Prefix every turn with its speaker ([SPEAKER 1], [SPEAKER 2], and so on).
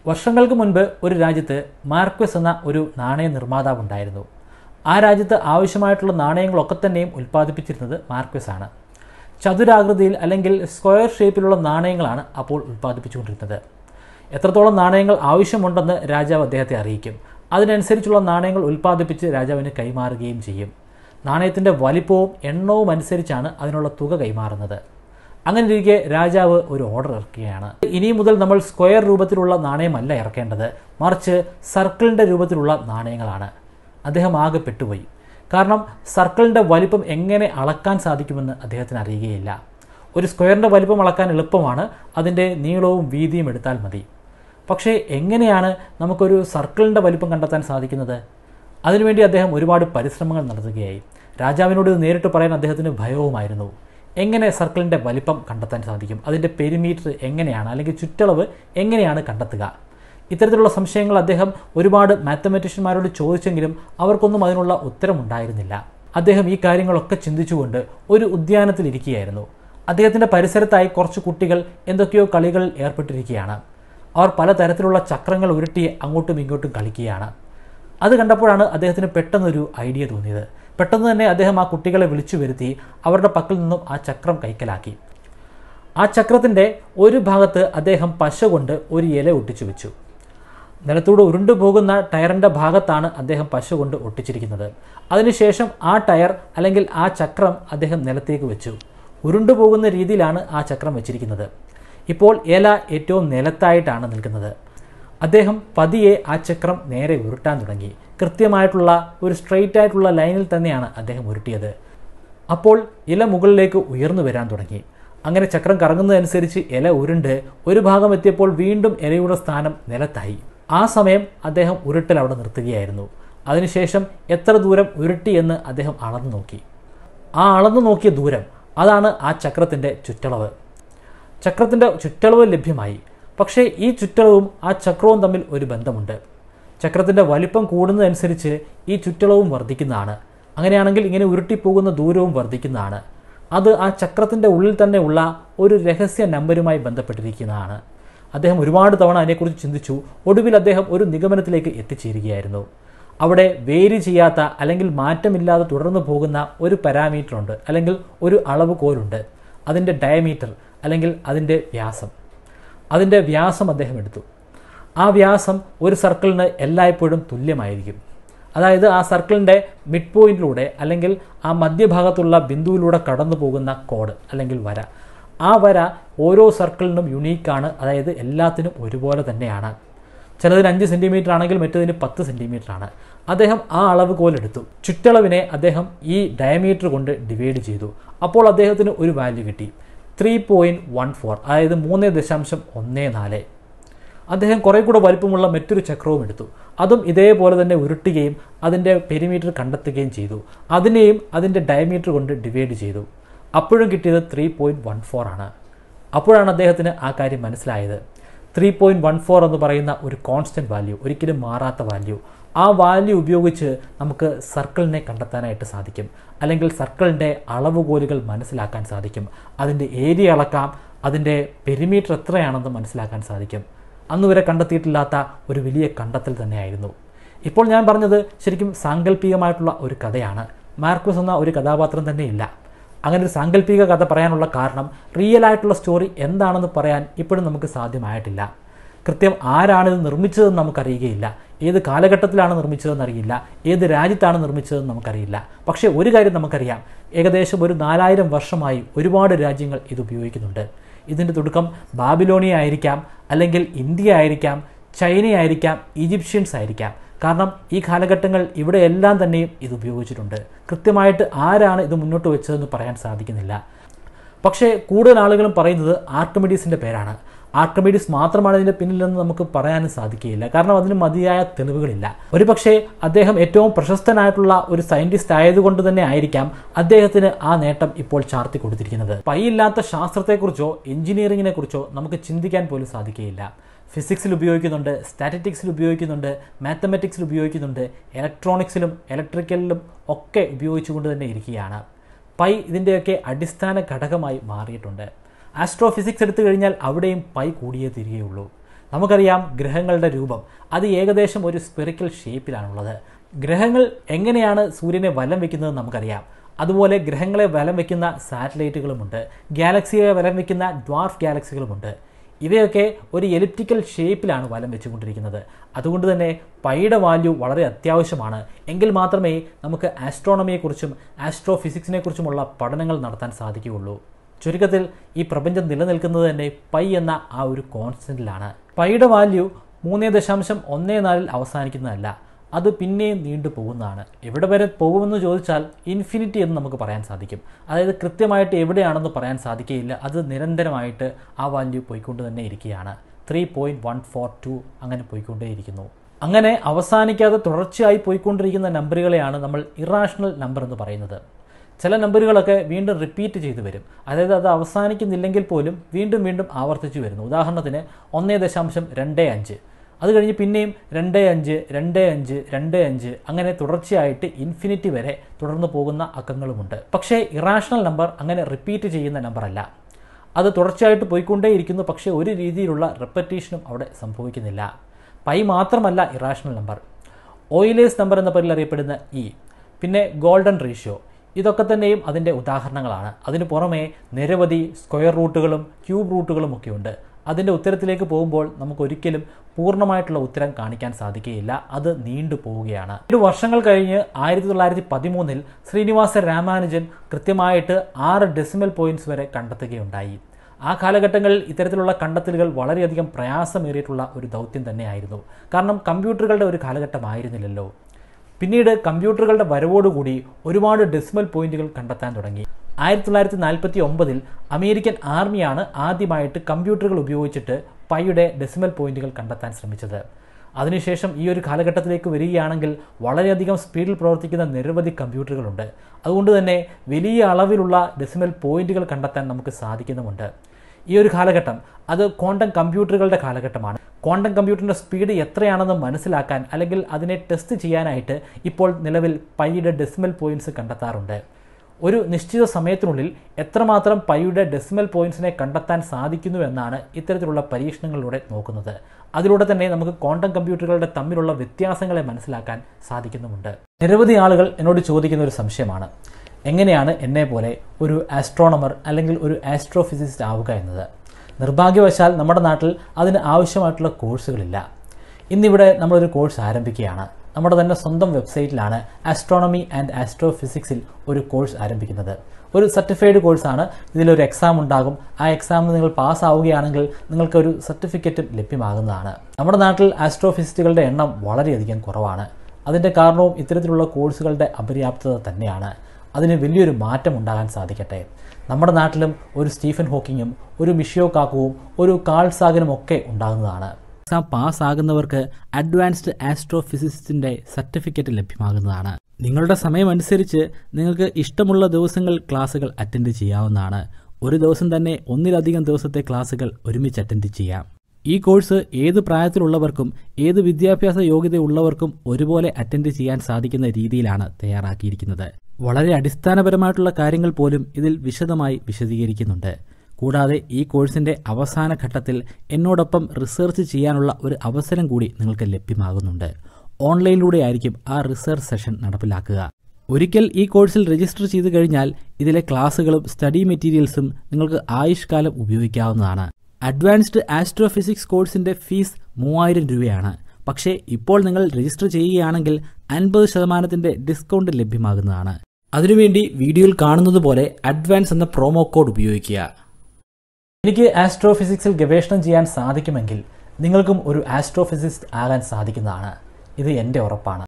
[SPEAKER 1] വർഷങ്ങൾക്ക് മുൻപ് ഒരു രാജ്യത്ത് മാർക്വസ് എന്ന ഒരു നാണയ നിർമ്മാതാവ് ഉണ്ടായിരുന്നു ആ രാജ്യത്ത് ആവശ്യമായിട്ടുള്ള നാണയങ്ങളൊക്കെ തന്നെയും ഉൽപ്പാദിപ്പിച്ചിരുന്നത് മാർക്വസ് ആണ് ചതുരാകൃതിയിൽ അല്ലെങ്കിൽ സ്ക്വയർ ഷേപ്പിലുള്ള നാണയങ്ങളാണ് അപ്പോൾ ഉൽപ്പാദിപ്പിച്ചുകൊണ്ടിരുന്നത് എത്രത്തോളം നാണയങ്ങൾ ആവശ്യമുണ്ടെന്ന് രാജാവ് അദ്ദേഹത്തെ അറിയിക്കും അതിനനുസരിച്ചുള്ള നാണയങ്ങൾ ഉൽപ്പാദിപ്പിച്ച് രാജാവിന് കൈമാറുകയും ചെയ്യും നാണയത്തിൻ്റെ വലിപ്പവും എണ്ണവും അനുസരിച്ചാണ് അതിനുള്ള തുക കൈമാറുന്നത് അങ്ങനെ ഇരിക്കെ രാജാവ് ഒരു ഓർഡർ ഇറക്കുകയാണ് ഇനി മുതൽ നമ്മൾ സ്ക്വയർ രൂപത്തിലുള്ള നാണയമല്ല ഇറക്കേണ്ടത് മറിച്ച് സർക്കിളിൻ്റെ രൂപത്തിലുള്ള നാണയങ്ങളാണ് അദ്ദേഹം ആകെ പെട്ടുപോയി കാരണം സർക്കിളിൻ്റെ വലിപ്പം എങ്ങനെ അളക്കാൻ സാധിക്കുമെന്ന് അദ്ദേഹത്തിന് അറിയുകയില്ല ഒരു സ്ക്വയറിൻ്റെ വലിപ്പം അളക്കാൻ എളുപ്പമാണ് അതിൻ്റെ നീളവും വീതിയും എടുത്താൽ മതി പക്ഷേ എങ്ങനെയാണ് നമുക്കൊരു സർക്കിളിൻ്റെ വലിപ്പം കണ്ടെത്താൻ സാധിക്കുന്നത് അതിനുവേണ്ടി അദ്ദേഹം ഒരുപാട് പരിശ്രമങ്ങൾ നടത്തുകയായി രാജാവിനോട് ഇത് നേരിട്ട് പറയാൻ അദ്ദേഹത്തിന് ഭയവുമായിരുന്നു എങ്ങനെ സർക്കിളിൻ്റെ വലിപ്പം കണ്ടെത്താൻ സാധിക്കും അതിൻ്റെ പെരിമീറ്റർ എങ്ങനെയാണ് അല്ലെങ്കിൽ ചുറ്റളവ് എങ്ങനെയാണ് കണ്ടെത്തുക ഇത്തരത്തിലുള്ള സംശയങ്ങൾ അദ്ദേഹം ഒരുപാട് മാത്തമാറ്റീഷ്യന്മാരോട് ചോദിച്ചെങ്കിലും അവർക്കൊന്നും അതിനുള്ള ഉത്തരമുണ്ടായിരുന്നില്ല അദ്ദേഹം ഈ കാര്യങ്ങളൊക്കെ ചിന്തിച്ചുകൊണ്ട് ഒരു ഉദ്യാനത്തിലിരിക്കുകയായിരുന്നു അദ്ദേഹത്തിൻ്റെ പരിസരത്തായി കുറച്ച് കുട്ടികൾ എന്തൊക്കെയോ കളികളിൽ ഏർപ്പെട്ടിരിക്കുകയാണ് അവർ പലതരത്തിലുള്ള ചക്രങ്ങൾ ഉരുട്ടി അങ്ങോട്ടും ഇങ്ങോട്ടും കളിക്കുകയാണ് അത് കണ്ടപ്പോഴാണ് അദ്ദേഹത്തിന് പെട്ടെന്നൊരു ഐഡിയ തോന്നിയത് പെട്ടെന്ന് തന്നെ അദ്ദേഹം ആ കുട്ടികളെ വിളിച്ചു വരുത്തി അവരുടെ പക്കൽ നിന്നും ആ ചക്രം കൈക്കലാക്കി ആ ചക്രത്തിൻ്റെ ഒരു ഭാഗത്ത് അദ്ദേഹം പശ കൊണ്ട് ഒരു ഇല ഒട്ടിച്ചു വെച്ചു നിലത്തൂടെ ഉരുണ്ടു പോകുന്ന ടയറിൻ്റെ ഭാഗത്താണ് അദ്ദേഹം പശ കൊണ്ട് ഒട്ടിച്ചിരിക്കുന്നത് അതിനുശേഷം ആ ടയർ അല്ലെങ്കിൽ ആ ചക്രം അദ്ദേഹം നിലത്തേക്ക് വെച്ചു ഉരുണ്ടു പോകുന്ന രീതിയിലാണ് ആ ചക്രം വെച്ചിരിക്കുന്നത് ഇപ്പോൾ ഇല ഏറ്റവും നിലത്തായിട്ടാണ് നിൽക്കുന്നത് അദ്ദേഹം പതിയെ ആ ചക്രം നേരെ ഉരുട്ടാൻ തുടങ്ങി കൃത്യമായിട്ടുള്ള ഒരു സ്ട്രെയിറ്റ് ആയിട്ടുള്ള ലൈനിൽ തന്നെയാണ് അദ്ദേഹം ഉരുട്ടിയത് അപ്പോൾ ഇല മുകളിലേക്ക് ഉയർന്നു വരാൻ തുടങ്ങി അങ്ങനെ ചക്രം കറങ്ങുന്നതനുസരിച്ച് ഇല ഉരുണ്ട് ഒരു ഭാഗം എത്തിയപ്പോൾ വീണ്ടും ഇലയുടെ സ്ഥാനം നിലത്തായി ആ സമയം അദ്ദേഹം ഉരുട്ടൽ അവിടെ നിർത്തുകയായിരുന്നു അതിനുശേഷം എത്ര ദൂരം ഉരുട്ടി എന്ന് അദ്ദേഹം അളന്നു നോക്കി ആ അളന്നു നോക്കിയ ദൂരം അതാണ് ആ ചക്രത്തിൻ്റെ ചുറ്റളവ് ചക്രത്തിൻ്റെ ചുറ്റളവ് ലഭ്യമായി പക്ഷേ ഈ ചുറ്റളവും ആ ചക്രവും തമ്മിൽ ഒരു ബന്ധമുണ്ട് ചക്രത്തിൻ്റെ വലിപ്പം കൂടുന്നതനുസരിച്ച് ഈ ചുറ്റളവും വർദ്ധിക്കുന്നതാണ് അങ്ങനെയാണെങ്കിൽ ഇങ്ങനെ ഉരുട്ടിപ്പോകുന്ന ദൂരവും വർദ്ധിക്കുന്നതാണ് അത് ആ ചക്രത്തിൻ്റെ ഉള്ളിൽ തന്നെ ഉള്ള ഒരു രഹസ്യ നമ്പരുമായി ബന്ധപ്പെട്ടിരിക്കുന്നതാണ് അദ്ദേഹം ഒരുപാട് തവണ അതിനെക്കുറിച്ച് ചിന്തിച്ചു ഒടുവിൽ അദ്ദേഹം ഒരു നിഗമനത്തിലേക്ക് എത്തിച്ചേരുകയായിരുന്നു അവിടെ വേരി ചെയ്യാത്ത അല്ലെങ്കിൽ മാറ്റമില്ലാതെ തുടർന്നു പോകുന്ന ഒരു പാരാമീറ്റർ ഉണ്ട് അല്ലെങ്കിൽ ഒരു അളവ് കോലുണ്ട് അതിൻ്റെ ഡയമീറ്റർ അല്ലെങ്കിൽ അതിൻ്റെ വ്യാസം അതിൻ്റെ വ്യാസം അദ്ദേഹം എടുത്തു ആ വ്യാസം ഒരു സർക്കിളിന് എല്ലായ്പ്പോഴും തുല്യമായിരിക്കും അതായത് ആ സർക്കിളിൻ്റെ മിഡ് പോയിന്റിലൂടെ അല്ലെങ്കിൽ ആ മധ്യഭാഗത്തുള്ള ബിന്ദുവിലൂടെ കടന്നു പോകുന്ന കോഡ് അല്ലെങ്കിൽ വര ആ വര ഓരോ സർക്കിളിനും യുണീക്കാണ് അതായത് എല്ലാത്തിനും ഒരുപോലെ തന്നെയാണ് ചിലതിന് അഞ്ച് സെൻറ്റിമീറ്റർ ആണെങ്കിൽ മറ്റതിന് പത്ത് സെൻറ്റിമീറ്റർ ആണ് അദ്ദേഹം ആ അളവ് കോലെടുത്തു ചുറ്റളവിനെ അദ്ദേഹം ഈ ഡയമീറ്റർ കൊണ്ട് ഡിവൈഡ് ചെയ്തു അപ്പോൾ അദ്ദേഹത്തിന് ഒരു വാല്യൂ കിട്ടി ത്രീ പോയിൻറ്റ് വൺ ഫോർ അതായത് മൂന്ന് ദശാംശം ഒന്ന് നാല് അദ്ദേഹം കുറേ കൂടെ വലിപ്പമുള്ള മറ്റൊരു ചക്രവും എടുത്തു അതും ഇതേപോലെ തന്നെ ഉരുട്ടുകയും അതിൻ്റെ പെരിമീറ്റർ കണ്ടെത്തുകയും ചെയ്തു അതിനെയും അതിൻ്റെ ഡയമീറ്റർ കൊണ്ട് ഡിവൈഡ് ചെയ്തു അപ്പോഴും കിട്ടിയത് ത്രീ പോയിൻറ്റ് വൺ ഫോർ ആണ് അപ്പോഴാണ് അദ്ദേഹത്തിന് ആ കാര്യം മനസ്സിലായത് ത്രീ പോയിൻറ്റ് വൺ ഫോർ എന്ന് പറയുന്ന ഒരു കോൺസ്റ്റൻറ്റ് വാല്യൂ ഒരിക്കലും മാറാത്ത വാല്യൂ ആ വാല്യൂ ഉപയോഗിച്ച് നമുക്ക് സർക്കിളിനെ കണ്ടെത്താനായിട്ട് സാധിക്കും അല്ലെങ്കിൽ സർക്കിളിൻ്റെ അളവുകോലുകൾ മനസ്സിലാക്കാൻ സാധിക്കും അതിൻ്റെ ഏരിയ അളക്കാം അതിൻ്റെ പെരിമീറ്റർ എത്രയാണെന്ന് മനസ്സിലാക്കാൻ സാധിക്കും അന്നുവരെ കണ്ടെത്തിയിട്ടില്ലാത്ത ഒരു വലിയ കണ്ടെത്തൽ തന്നെയായിരുന്നു ഇപ്പോൾ ഞാൻ പറഞ്ഞത് ശരിക്കും സാങ്കല്പികമായിട്ടുള്ള ഒരു കഥയാണ് മാർക്കസ് എന്ന ഒരു കഥാപാത്രം തന്നെയില്ല അങ്ങനെ ഒരു സാങ്കല്പിക കഥ പറയാനുള്ള കാരണം റിയൽ ആയിട്ടുള്ള സ്റ്റോറി എന്താണെന്ന് പറയാൻ ഇപ്പോഴും നമുക്ക് സാധ്യമായിട്ടില്ല കൃത്യം ആരാണ് ഇത് നിർമ്മിച്ചതെന്ന് നമുക്കറിയുകയില്ല ഏത് കാലഘട്ടത്തിലാണ് നിർമ്മിച്ചതെന്ന് അറിയില്ല ഏത് രാജ്യത്താണ് നിർമ്മിച്ചതെന്ന് നമുക്കറിയില്ല പക്ഷേ ഒരു കാര്യം നമുക്കറിയാം ഏകദേശം ഒരു നാലായിരം വർഷമായി ഒരുപാട് രാജ്യങ്ങൾ ഇത് ഉപയോഗിക്കുന്നുണ്ട് ഇതിൻ്റെ തുടക്കം ബാബിലോണിയ ആയിരിക്കാം അല്ലെങ്കിൽ ഇന്ത്യ ആയിരിക്കാം ചൈന ആയിരിക്കാം ഈജിപ്ഷ്യൻസ് ആയിരിക്കാം കാരണം ഈ കാലഘട്ടങ്ങൾ ഇവിടെ എല്ലാം തന്നെയും ഇത് ഉപയോഗിച്ചിട്ടുണ്ട് കൃത്യമായിട്ട് ആരാണ് ഇത് മുന്നോട്ട് വെച്ചതെന്ന് പറയാൻ സാധിക്കുന്നില്ല പക്ഷേ കൂടുതൽ ആളുകളും പറയുന്നത് ആർക്കമിഡീസിൻ്റെ പേരാണ് ആർക്കമിഡീസ് മാത്രമാണ് ഇതിൻ്റെ പിന്നിലെന്ന് നമുക്ക് പറയാനും സാധിക്കുകയില്ല കാരണം അതിന് മതിയായ തെളിവുകളില്ല ഒരുപക്ഷെ അദ്ദേഹം ഏറ്റവും പ്രശസ്തനായിട്ടുള്ള ഒരു സയന്റിസ്റ്റ് ആയതുകൊണ്ട് തന്നെ ആയിരിക്കാം അദ്ദേഹത്തിന് ആ നേട്ടം ഇപ്പോൾ ചാർത്തി കൊടുത്തിരിക്കുന്നത് പൈയില്ലാത്ത ശാസ്ത്രത്തെക്കുറിച്ചോ എഞ്ചിനീയറിങ്ങിനെ കുറിച്ചോ നമുക്ക് ചിന്തിക്കാൻ പോലും സാധിക്കുകയില്ല ഫിസിക്സിൽ ഉപയോഗിക്കുന്നുണ്ട് സ്റ്റാറ്റിറ്റിക്സിൽ ഉപയോഗിക്കുന്നുണ്ട് മാത്തമാറ്റിക്സിൽ ഉപയോഗിക്കുന്നുണ്ട് ഇലക്ട്രോണിക്സിലും ഇലക്ട്രിക്കലിലും ഒക്കെ ഉപയോഗിച്ചുകൊണ്ട് തന്നെ ഇരിക്കുകയാണ് പൈ ഇതിൻ്റെയൊക്കെ അടിസ്ഥാന ഘടകമായി മാറിയിട്ടുണ്ട് ആസ്ട്രോഫിസിക്സ് എടുത്തു കഴിഞ്ഞാൽ അവിടെയും പൈ കൂടിയേ തീരുകയുള്ളൂ നമുക്കറിയാം ഗ്രഹങ്ങളുടെ രൂപം അത് ഏകദേശം ഒരു സ്പെറിക്കൽ ഷേപ്പിലാണുള്ളത് ഗ്രഹങ്ങൾ എങ്ങനെയാണ് സൂര്യനെ വലം വെക്കുന്നത് നമുക്കറിയാം അതുപോലെ ഗ്രഹങ്ങളെ വലം വയ്ക്കുന്ന സാറ്റലൈറ്റുകളുമുണ്ട് ഗാലക്സിയെ വലം വയ്ക്കുന്ന ഡ്വാർഫ് ഗാലക്സികളുമുണ്ട് ഇവയൊക്കെ ഒരു എലിപ്റ്റിക്കൽ ഷേപ്പിലാണ് വലം വെച്ചുകൊണ്ടിരിക്കുന്നത് അതുകൊണ്ട് തന്നെ പൈയുടെ വാല്യൂ വളരെ അത്യാവശ്യമാണ് എങ്കിൽ മാത്രമേ നമുക്ക് ആസ്ട്രോണമിയെക്കുറിച്ചും ആസ്ട്രോ ഫിസിക്സിനെക്കുറിച്ചുമുള്ള പഠനങ്ങൾ നടത്താൻ സാധിക്കുകയുള്ളൂ ചുരുക്കത്തിൽ ഈ പ്രപഞ്ചം നിലനിൽക്കുന്നത് തന്നെ പൈ എന്ന ആ ഒരു കോൺസ്റ്റന്റിലാണ് പൈയുടെ വാല്യൂ മൂന്ന് ദശാംശം ഒന്നേ നാലിൽ അവസാനിക്കുന്നതല്ല അത് പിന്നെയും നീണ്ടു പോകുന്നതാണ് എവിടെ വരെ പോകുമെന്ന് ചോദിച്ചാൽ ഇൻഫിനിറ്റി എന്ന് നമുക്ക് പറയാൻ സാധിക്കും അതായത് കൃത്യമായിട്ട് എവിടെയാണെന്ന് പറയാൻ സാധിക്കുകയില്ല അത് നിരന്തരമായിട്ട് ആ വാല്യൂ പോയിക്കൊണ്ട് തന്നെ ഇരിക്കുകയാണ് three point one four two അങ്ങനെ പോയിക്കൊണ്ടേയിരിക്കുന്നു അങ്ങനെ അവസാനിക്കാതെ തുടർച്ചയായി പോയിക്കൊണ്ടിരിക്കുന്ന നമ്പറുകളെയാണ് നമ്മൾ ഇറാഷണൽ നമ്പർ എന്ന് പറയുന്നത് ചില നമ്പറുകളൊക്കെ വീണ്ടും റിപ്പീറ്റ് ചെയ്തു വരും അതായത് അത് അവസാനിക്കുന്നില്ലെങ്കിൽ പോലും വീണ്ടും വീണ്ടും ആവർത്തിച്ചു വരുന്നു ഉദാഹരണത്തിന് ഒന്നേ ദശാംശം രണ്ട് അഞ്ച് അത് കഴിഞ്ഞ് പിന്നെയും രണ്ട് അഞ്ച് രണ്ട് അഞ്ച് രണ്ട് അഞ്ച് അങ്ങനെ തുടർച്ചയായിട്ട് ഇൻഫിനിറ്റി വരെ തുടർന്ന് പോകുന്ന അക്കങ്ങളുമുണ്ട് പക്ഷേ ഇറാഷണൽ നമ്പർ അങ്ങനെ റിപ്പീറ്റ് ചെയ്യുന്ന നമ്പർ അല്ല അത് തുടർച്ചയായിട്ട് പോയിക്കൊണ്ടേയിരിക്കുന്നു പക്ഷേ ഒരു രീതിയിലുള്ള റെപ്പറ്റീഷനും അവിടെ സംഭവിക്കുന്നില്ല പൈ മാത്രമല്ല ഇറാഷണൽ നമ്പർ ഓയിലേഴ്സ് നമ്പർ എന്ന പേരിൽ അറിയപ്പെടുന്ന ഇ പിന്നെ ഗോൾഡൻ റേഷ്യോ ഇതൊക്കെ തന്നെയും അതിൻ്റെ ഉദാഹരണങ്ങളാണ് അതിന് പുറമെ നിരവധി സ്ക്വയർ റൂട്ടുകളും ക്യൂബ് റൂട്ടുകളും ഒക്കെ ഉണ്ട് അതിൻ്റെ ഉത്തരത്തിലേക്ക് പോകുമ്പോൾ നമുക്ക് ഒരിക്കലും പൂർണ്ണമായിട്ടുള്ള ഉത്തരം കാണിക്കാൻ സാധിക്കുകയില്ല അത് നീണ്ടു പോവുകയാണ് ഒരു വർഷങ്ങൾ കഴിഞ്ഞ് ആയിരത്തി തൊള്ളായിരത്തി പതിമൂന്നിൽ ശ്രീനിവാസ രാമാനുജൻ കൃത്യമായിട്ട് ആറ് ഡെസിമൽ പോയിന്റ്സ് വരെ കണ്ടെത്തുകയുണ്ടായി ആ കാലഘട്ടങ്ങളിൽ ഇത്തരത്തിലുള്ള കണ്ടെത്തലുകൾ വളരെയധികം പ്രയാസമേറിയിട്ടുള്ള ഒരു ദൗത്യം തന്നെയായിരുന്നു കാരണം കമ്പ്യൂട്ടറുകളുടെ ഒരു കാലഘട്ടമായിരുന്നില്ലല്ലോ പിന്നീട് കമ്പ്യൂട്ടറുകളുടെ വരവോടുകൂടി ഒരുപാട് ഡെസിമൽ പോയിന്റുകൾ കണ്ടെത്താൻ തുടങ്ങി ആയിരത്തി തൊള്ളായിരത്തി നാൽപ്പത്തി ഒമ്പതിൽ അമേരിക്കൻ ആർമിയാണ് ആദ്യമായിട്ട് കമ്പ്യൂട്ടറുകൾ ഉപയോഗിച്ചിട്ട് പൈയുടെ ഡെസിമൽ പോയിന്റുകൾ കണ്ടെത്താൻ ശ്രമിച്ചത് അതിനുശേഷം ഈ ഒരു കാലഘട്ടത്തിലേക്ക് വരികയാണെങ്കിൽ വളരെയധികം സ്പീഡിൽ പ്രവർത്തിക്കുന്ന നിരവധി കമ്പ്യൂട്ടറുകളുണ്ട് അതുകൊണ്ട് തന്നെ വലിയ അളവിലുള്ള ഡെസിമൽ പോയിന്റുകൾ കണ്ടെത്താൻ നമുക്ക് സാധിക്കുന്നുമുണ്ട് ഈ ഒരു കാലഘട്ടം അത് ക്വാണ്ടം കമ്പ്യൂട്ടറുകളുടെ കാലഘട്ടമാണ് ക്വാണ്ടം കമ്പ്യൂട്ടറിൻ്റെ സ്പീഡ് എത്രയാണെന്ന് മനസ്സിലാക്കാൻ അല്ലെങ്കിൽ അതിനെ ടെസ്റ്റ് ചെയ്യാനായിട്ട് ഇപ്പോൾ നിലവിൽ പൈയുടെ ഡെസിമൽ പോയിന്റ്സ് കണ്ടെത്താറുണ്ട് ഒരു നിശ്ചിത സമയത്തിനുള്ളിൽ എത്രമാത്രം പൈയുടെ ഡെസിമൽ പോയിന്റ്സിനെ കണ്ടെത്താൻ സാധിക്കുന്നു എന്നാണ് ഇത്തരത്തിലുള്ള പരീക്ഷണങ്ങളിലൂടെ നോക്കുന്നത് അതിലൂടെ തന്നെ നമുക്ക് ക്വാണ്ടം കമ്പ്യൂട്ടറുകളുടെ തമ്മിലുള്ള വ്യത്യാസങ്ങളെ മനസ്സിലാക്കാൻ സാധിക്കുന്നുമുണ്ട് നിരവധി ആളുകൾ എന്നോട് ചോദിക്കുന്ന ഒരു സംശയമാണ് എങ്ങനെയാണ് എന്നെ പോലെ ഒരു ആസ്ട്രോണമർ അല്ലെങ്കിൽ ഒരു ആസ്ട്രോഫിസിസ്റ്റ് ആവുക എന്നത് നിർഭാഗ്യവശാൽ നമ്മുടെ നാട്ടിൽ അതിന് ആവശ്യമായിട്ടുള്ള കോഴ്സുകളില്ല ഇന്നിവിടെ നമ്മളൊരു കോഴ്സ് ആരംഭിക്കുകയാണ് നമ്മുടെ തന്നെ സ്വന്തം വെബ്സൈറ്റിലാണ് ആസ്ട്രോണമി ആൻഡ് ആസ്ട്രോഫിസിക്സിൽ ഒരു കോഴ്സ് ആരംഭിക്കുന്നത് ഒരു സർട്ടിഫൈഡ് കോഴ്സാണ് ഇതിലൊരു എക്സാം ഉണ്ടാകും ആ എക്സാമിൽ നിങ്ങൾ പാസ്സാവുകയാണെങ്കിൽ നിങ്ങൾക്ക് ഒരു സർട്ടിഫിക്കറ്റും ലഭ്യമാകുന്നതാണ് നമ്മുടെ നാട്ടിൽ ആസ്ട്രോഫിസിസ്റ്റുകളുടെ എണ്ണം വളരെയധികം കുറവാണ് അതിൻ്റെ കാരണവും ഇത്തരത്തിലുള്ള കോഴ്സുകളുടെ അപര്യാപ്തത തന്നെയാണ് അതിന് വലിയൊരു മാറ്റം ഉണ്ടാകാൻ സാധിക്കട്ടെ നമ്മുടെ നാട്ടിലും ഒരു സ്റ്റീഫൻ ഹോക്കിങ്ങും ഒരു മിഷിയോ കാക്കുവും ഒരു കാൾ സാഗനും ഒക്കെ ഉണ്ടാകുന്നതാണ് എക്സാം പാസ്സാകുന്നവർക്ക് അഡ്വാൻസ്ഡ് ആസ്ട്രോഫിസിക്സിൻ്റെ സർട്ടിഫിക്കറ്റ് ലഭ്യമാകുന്നതാണ് നിങ്ങളുടെ സമയമനുസരിച്ച് നിങ്ങൾക്ക് ഇഷ്ടമുള്ള ദിവസങ്ങൾ ക്ലാസ്സുകൾ അറ്റൻഡ് ചെയ്യാവുന്നതാണ് ഒരു ദിവസം തന്നെ ഒന്നിലധികം ദിവസത്തെ ക്ലാസ്സുകൾ ഒരുമിച്ച് അറ്റൻഡ് ചെയ്യാം ഈ കോഴ്സ് ഏത് പ്രായത്തിലുള്ളവർക്കും ഏത് വിദ്യാഭ്യാസ യോഗ്യതയുള്ളവർക്കും ഒരുപോലെ അറ്റൻഡ് ചെയ്യാൻ സാധിക്കുന്ന രീതിയിലാണ് തയ്യാറാക്കിയിരിക്കുന്നത് വളരെ അടിസ്ഥാനപരമായിട്ടുള്ള കാര്യങ്ങൾ പോലും ഇതിൽ വിശദമായി വിശദീകരിക്കുന്നുണ്ട് കൂടാതെ ഈ കോഴ്സിന്റെ അവസാന ഘട്ടത്തിൽ എന്നോടൊപ്പം റിസർച്ച് ചെയ്യാനുള്ള ഒരു അവസരം കൂടി നിങ്ങൾക്ക് ലഭ്യമാകുന്നുണ്ട് ഓൺലൈനിലൂടെ ആയിരിക്കും ആ റിസർച്ച് സെഷൻ നടപ്പിലാക്കുക ഒരിക്കൽ ഈ കോഴ്സിൽ രജിസ്റ്റർ ചെയ്തു കഴിഞ്ഞാൽ ഇതിലെ ക്ലാസ്സുകളും സ്റ്റഡി മെറ്റീരിയൽസും നിങ്ങൾക്ക് ആയുഷ്കാലം ഉപയോഗിക്കാവുന്നതാണ് അഡ്വാൻസ്ഡ് ആസ്ട്രോഫിസിക്സ് കോഴ്സിന്റെ ഫീസ് മൂവായിരം രൂപയാണ് പക്ഷേ ഇപ്പോൾ നിങ്ങൾ രജിസ്റ്റർ ചെയ്യുകയാണെങ്കിൽ അൻപത് ശതമാനത്തിന്റെ ഡിസ്കൗണ്ട് ലഭ്യമാകുന്നതാണ് അതിനുവേണ്ടി വീഡിയോയിൽ കാണുന്നത് പോലെ അഡ്വാൻസ് എന്ന പ്രോമോ കോഡ് ഉപയോഗിക്കുക എനിക്ക് ആസ്ട്രോഫിസിക്സിൽ ഗവേഷണം ചെയ്യാൻ സാധിക്കുമെങ്കിൽ നിങ്ങൾക്കും ഒരു ആസ്ട്രോഫിസിസ്റ്റ് ആകാൻ സാധിക്കുന്നതാണ് ഇത് എൻ്റെ ഉറപ്പാണ്